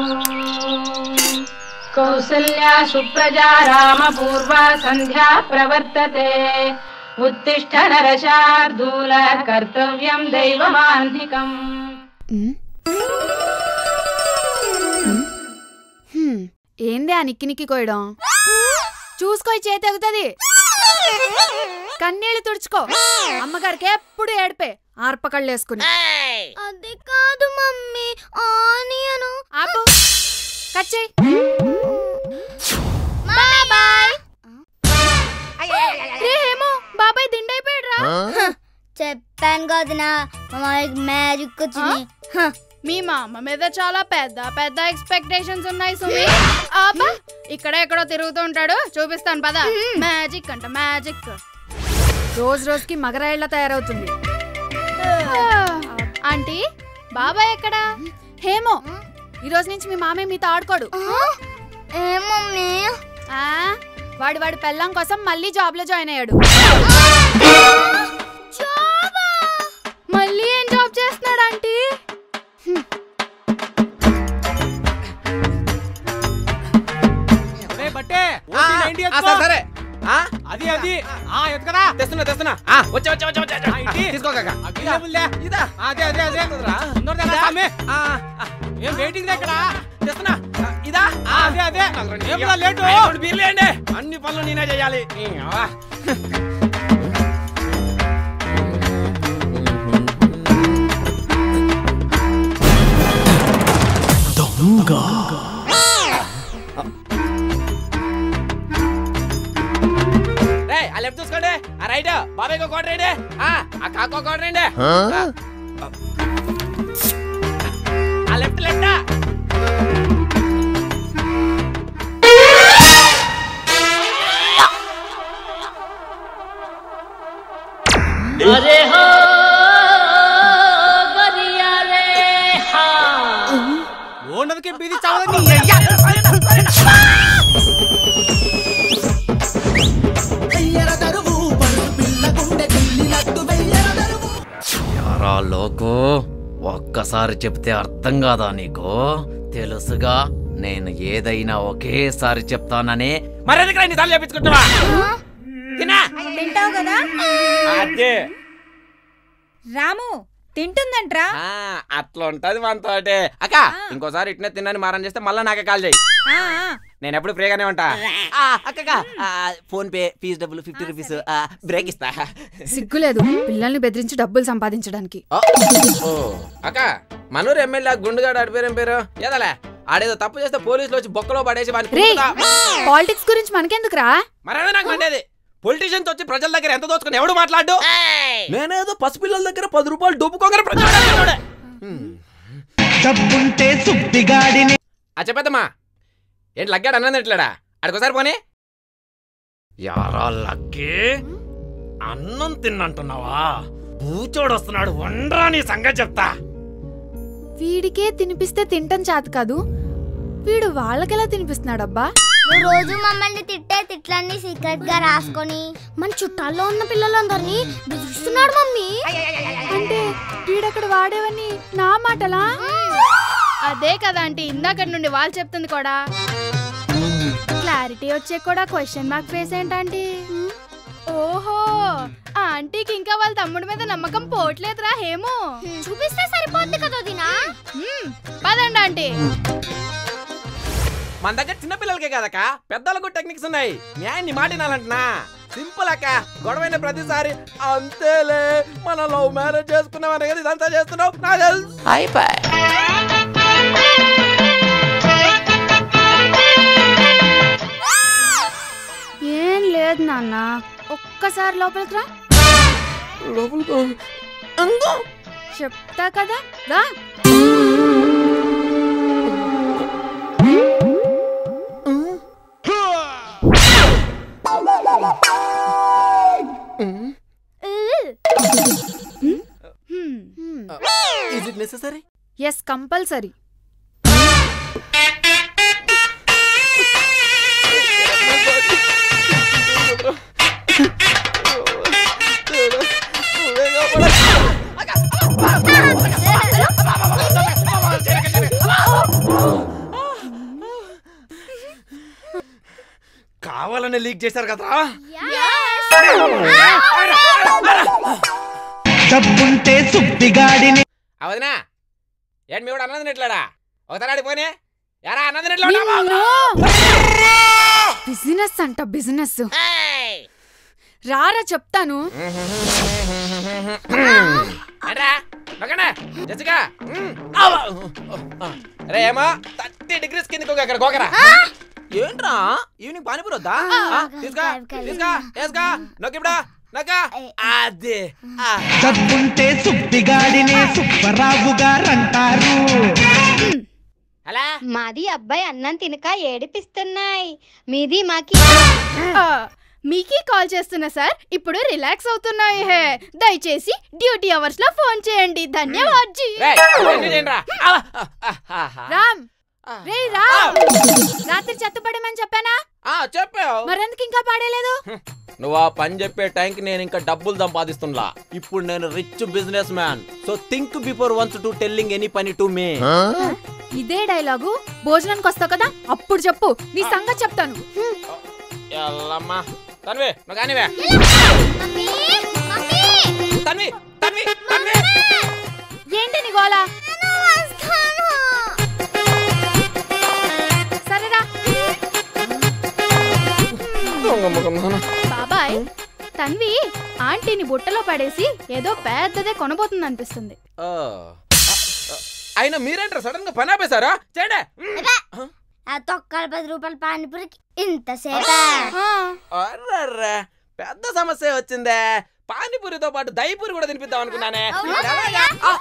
కౌసల్యా సుప్రజా రామ పూర్వ సంధ్యా ప్రవర్తతే ఉత్తిష్ట నరశార్దూల కర్తవ్యం దైవమాన్నికం హ్మ్, ఏంది ఆ నిక్కి నిక్కి కోయడం చూసుకో ఈ చేతి ఎగుతుంది కన్నీళ్లు తుడుచుకో అమ్మగారికి ఎప్పుడు ఏడిపే ఆర్పకళ్ళు వేసుకుని అది కాదు మమ్మీ ఆనియను ఆపు కచ్చేయి బాయ్ రే హేమో బాబాయ్ దిండైపోయాడు రా చెప్పాను కదనా మామయ్యకి మ్యాజిక్ వచ్చింది హ, మీ మా అమ్మ మీద చాలా పెద్ద పెద్ద ఎక్స్పెక్టేషన్స్ ఉన్నాయి సుమి ఆపా ఇక్కడ ఎక్కడో తిరుగుతుంటాడు చూపిస్తాను పద మ్యాజిక్ అంట మ్యాజిక్ రోజు రోజుకి మగరాయిళ్ళ తయారవుతుంది ఆంటీ బాబాయ్ ఎక్కడా హేమో ఈ రోజు నుంచి మీ మామయ్య మీతో ఆడుకోడు ఏ మమ్మీ ఆ వాడు వాడి పెళ్ళం కోసం మళ్ళీ జాబ్ లో జాయిన్ అయ్యాడు జాబా మళ్ళీ ఏం జాబ్ చేస్తున్నాడు ఆంటీ రే బట్టే ఆ, ఓటీ నైన్టీ ఆ, ఎత్తుకో. సరే సరే ఆ, అది అది ఆ ఎత్తుకరా తెస్తున్నా తెస్తున్నా ఆ, వచ్చే వచ్చే వచ్చే వచ్చే ఆ, ఇటీ. తీసుకో కాక అవైలబుల్ ఇదా అదే అదే అదే ఉంటుందిరా. తొందర తెరా స్వామి. ఆ, ఆ, ఏం వెయిటింగ్ ఇక్కడ తెస్తున్నా ఆ, ఇదా ఆ, అదే అదే ఏం రా లేటు ఐదు రెండు బీర్లు వేయండి. అన్ని పనులు నేనే చేయాలి ఈ, అవ్వ. రేయ్, ఆ లెఫ్ట్ చూసుకోండి ఆ రైట్ బాబాయ్ ఒక కోట రండి ఆ ఆ కాకు ఒక కోట రండి ఆ లెఫ్ట్ లెఫ్ట్ ఓనర్కి బీది చావదని యారా లోకు ఒక్కసారి చెప్తే అర్థం కాదా నీకు తెలుసుగా నేను ఏదైనా ఒకేసారి చెప్తానని మరి ఎందుకు ఇన్ని సార్లు చెప్పించుకుంటావా తినా తింటావు కదా అదే రాము తింటుందంట్రా ఆ, అట్లా ఉంటది మనతోటి అక్క ఇంకోసారి ఇట్నే తిన్నని మారం చేస్తే మళ్ళీ నాకే కాల్ చేయి ఆ, ఆ. నేను ఎప్పుడు ఫ్రీగానే ఉంటా ఆ, అక్కగా ఫోన్ పే ఫీజు డబ్బులు ఫిఫ్టీ రూపీస్ బ్రేక్ ఇస్తా సిగ్గులేదు పిల్లల్ని బెదిరించి డబ్బులు సంపాదించడానికి ఓ, ఓ, అక్క మనూరు ఎమ్మెల్యే గుండుగాడు ఆడి పేరు ఏం పేరు ఏదలే ఆడేదో తప్పు చేస్తే పోలీసులు వచ్చి బొక్కలో పడేసి వాడిని రే కుమ్ముతా. పాలిటిక్స్ గురించి మనకెందుకురా మరదే నాకు మండేది పొలిటీషియన్స్ వచ్చి ప్రజల దగ్గర ఎంత దోచుకుని ఎవడు మాట్లాడు నేనేదో పసిపిల్లల దగ్గర పది రూపాయలు డబ్బుకోగల ప్రజలు డబ్బుంటే సుబ్బిగాడిని ఆ చెప్పేద్దమ్మా ఏంటి లగ్గాడు అన్నది ఎట్లాడా అడికోసారి పోనీ యారా లక్కి అన్నం తిన్నంటున్నావా బూచోడు వస్తున్నాడు వండ్రా నీ సంగతి చెప్తా వీడికే తినిపిస్తే తింటం చేత కాదు వీడు వాళ్ళకెలా తినిపిస్తున్నాడబ్బా నువ్వు రోజు మమ్మల్ని తిట్టే తిట్లన్నీ సీక్రెట్ గా రాసుకొని మన చుట్టాల్లో ఉన్న పిల్లలందరినీ బెదిరిస్తున్నాడు మమ్మీ అంటే వీడక్కడ వాడేవని నా మాటలా అదే కదా అంటే ఇందాకటి నుండి వాళ్ళు చెప్తుంది కూడా క్లారిటీ వచ్చే కూడా క్వశ్చన్ మార్క్ ఫేస్ ఏంటంటే ఓహో ఆ ఆంటీకి ఇంకా వాళ్ళ తమ్ముడి మీద నమ్మకం పోవట్లేదురా హేమో చూపిస్తే సరిపోద్ది కదా దినా మ్మ్, పదండి ఆంటీ మన దగ్గర చిన్న పిల్లలకే కదక్క పెద్దలకు టెక్నిక్స్ ఉన్నాయి న్యాయం నీ మాట వినాలంటున్నా సింపుల్ అక్క గొడవైన ప్రతిసారి అంతేలే మన లవ్ మ్యారేజ్ చేసుకున్నామని కదా ఇదంతా చేస్తున్నావు నా తెలుసు ఏం లేదు నాన్న ఒక్కసారి లోపలికి రా చెప్తా కదా రా is it necessary yes compulsory కావాలని లీక్ చేశారు కదరా డబ్బుంటే సుబ్బిగాడిని అవదినా ఏంటి మీ కూడా అన్నది నెట్లాడా ఒకసారి ఆడిపోనే ఎరా అన్నది నెట్లా బిజినెస్ అంట బిజినెస్ రారా చెప్తాను అరా మగనా జచ్చిగా అరే ఏమో థర్టీ డిగ్రీస్ కిందకి ఒక అక్కడ గోకరా ఏంట్రా ఈవినింగ్ పానీపూరి వద్దా ఆ, తీసుకో తీసుకో వేసుకో నొక్కిప్పుడా నొక్క అదే ఆ. డబ్బుంటే సుబ్బిగాడిని సుబ్బరావు గారంటారు అలా మాది అబ్బాయి అన్నం తినక ఏడిపిస్తున్నాయి మీది మాకి ఆ, మీకే కాల్ చేస్తున్నా సార్ ఇప్పుడు రిలాక్స్ అవుతున్నాయి హే దయచేసి డ్యూటీ అవర్స్ లో ఫోన్ చేయండి ధన్యవాద్ జీ రేయ్, ఇవన్నీ చేయండిరా. ఆ, ఆ, ఆ, ఆ, ఆ. రామ్ ఆ. రే రామ్ రాత్రి చెత్త పడమని చెప్పానా ఆ, చెప్పావు మరెందుకు ఇంకా పాడేలేదు నువ్వు ఆ పని చెప్పే టైంకి నేను ఇంకా డబ్బులు సంపాదిస్తున్నా ఇప్పుడు నేను rich businessman so think before once to telling any పని టు మీ ఇదే డైలాగు భోజనానికి వస్తావు కదా అప్పుడు చెప్పు నీ సంగతి చెప్తాను ఎల్లమ్మా తన్వి నువ్వు కానివే మమ్మీ మమ్మీ తన్వి తన్వి తన్వి ఏంటి నీ గోలా నేను వస్తాను సరేరా బాబాయ్ తన్వి ఆంటీని బుట్టలో పడేసి ఏదో పెద్దదే కొనబోతుంది అనిపిస్తుంది ఆ, ఆ, అయినా మీరేంటారు సడన్ గా పని ఆపేశారా చేయండి ఆ తొక్కల పది రూపాయల పానీపూరికి ఇంతసేపా అర్రర్రే పెద్ద సమస్య వచ్చిందే పానీపూరితో పాటు దయపూరి కూడా తినిపిద్దాం అనుకున్నానే ఎలాగా? ఆ,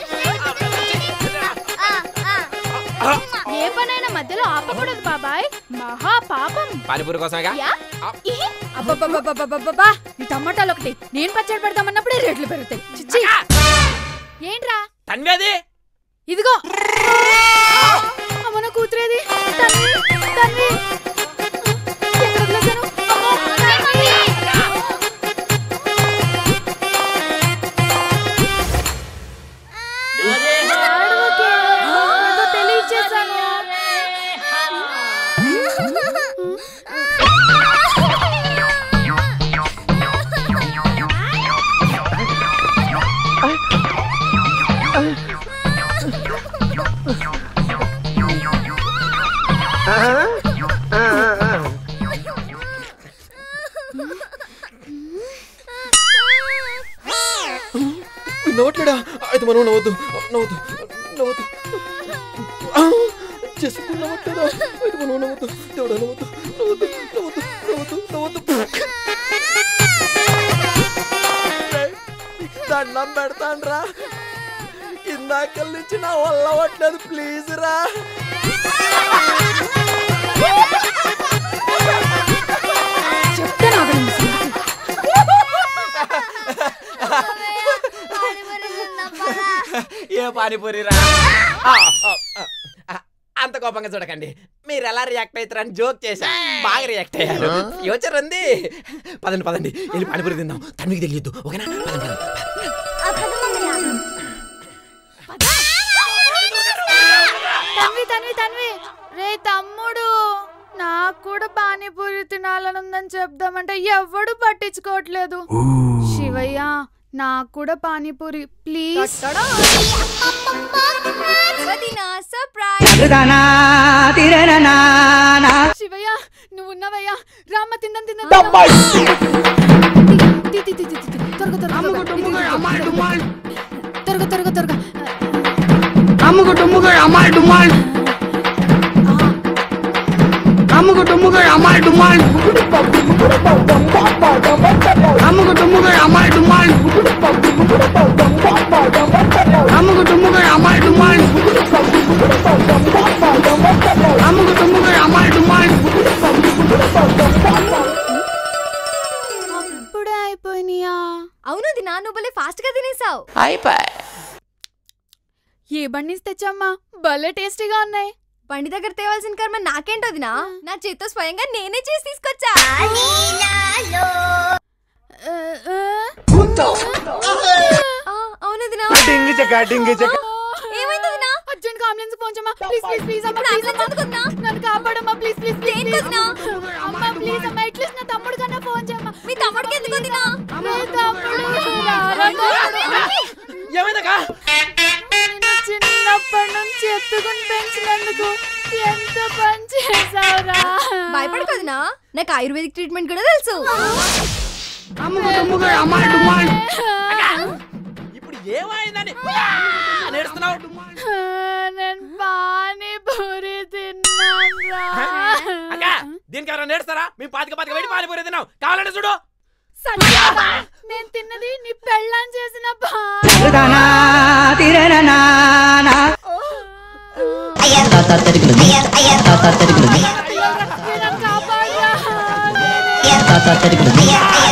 ఆ, ఏ పనైనా మధ్యలో ఆపకూడదు బాబాయ్ మహా పాపం పానీపూరి కోసమేగా యా? ఇహి. అబ్బబ్బబ్బబ్బబ్బబ్బబ్బా. ఈ టమాటాలు ఒకటి నేను పచ్చడి పెడదామన్నప్పుడే రేట్లు పెరుగుతాయి చిచ్చి ఏంట్రా తన్వి అది ఇదిగో అమ్మ నా కూతురేది తన్వి తన్వి ఎక్కడ వదిలేశాను? అమ్మో, తన్వి. ఏడవకే. ఏదో తెలియచేశాను. నవ్వట్లేడా అయితే మనం నవ్వద్దు నవ్వద్దు నవ్వద్దు ఆ, జస్సు నవ్వట్లేదా అయితే మనం నవ్వద్దు దేవుడా నవ్వద్దు నవ్వద్దు నవ్వద్దు నవ్వద్దు నవ్వద్దు రేయ్, దండం పెడతాన్రా ఇందాక నుంచి నా వల్ల అవ్వట్లేదు ప్లీజ్ రా చెప్తాను ఆగండి మీ సంగతి. ఏ పానీపూరి రా ఆ, ఆ, ఆ, ఆ, అంత కోపంగా చూడకండి మీరు ఎలా రియాక్ట్ అవుతారని జోక్ చేశా బాగా రియాక్ట్ అయ్యారు యోచర్ ఉంది పదండి పదండి వెళ్ళి పానీపూరి తిందాం తనకి తెలియదు ఓకేనా పదండి పదండి తన్వి తన్వి తన్వి రే తమ్ముడు నాకు కూడా పానీపూరి తినాలనుందని చెప్దామంటే ఎవడు పట్టించుకోవట్లేదు శివయ్య నాకు కూడా పానీపూరి ప్లీజ్ తిరదనా, తిరననా, శివయ్య నువ్వు ఉన్నావయ్యా రామ్మ తిందాం తిందాం తి, తి, తి, తి, తి, తి. త్వరగా త్వరగా త్వరగా. త్వరగా త్వరగా త్వరగా అమ్ముకు డుమ్ముకు అమ్మాయి డుమ్మాల్ అమ్ముకు డుమ్ముకు అమ్మాయి డుమ్మాల్ అమ్ముకు డుమ్ముకు అమ్మాయి డుమ్మాల్ అమ్ముకు డుమ్ముకు అమ్మాయి డుమ్మాల్ అమ్ముకు డుమ్ముకు అమ్మాయి డుమ్మాల్ అప్పుడే అయిపోయినాయా అవును దినా నువ్వు భలే ఫాస్ట్ గా తినేసావు ఏ బండిస్ తెచ్చమ్మా భలే టేస్టీగా ఉన్నాయి బండి దగ్గర తేవాల్సిన కర్మ నాకేంటో దినా నా చేత్తో స్వయంగా నేనే చేసి తీసుకొచ్చా ఆ, ఆ. ఆ, అవును దినా డింగి చెక్క డింగి చెక్క ఏమైంది దినా అర్జెంట్ గా అంబులెన్స్ ఫోన్ చేయమ్మా ప్లీజ్ ప్లీజ్ ప్లీజ్ అమ్మా ఇప్పుడు ప్లీజ్ ambulance అమ్మా ఎందుకు వదినా? నన్ను కాపాడమ్మా ప్లీజ్ ప్లీజ్ ప్లీజ్ దేనికి వదినా? అమ్మా ప్లీజ్ నాకెందుకు ఎంత పని చేసావురా భయపడకదునా నాకు ఆయుర్వేదిక్ ట్రీట్మెంట్ కూడా తెలుసు అమ్ముకు తుమ్ముకు అమ్మాయి డుమ్మాయి ఇప్పుడు ఏమైందని నేడుస్తున్నావు నేను పానీపూరి తిన్నాను అక్క దీనికి ఎవరైనా నేడుస్తారా మేము పాతిక పాతిక వెడి పానిపూరి తిన్నాం కావాలంటే చూడు నేను తిన్నది నీ పెళ్ళాం చేసిన తాత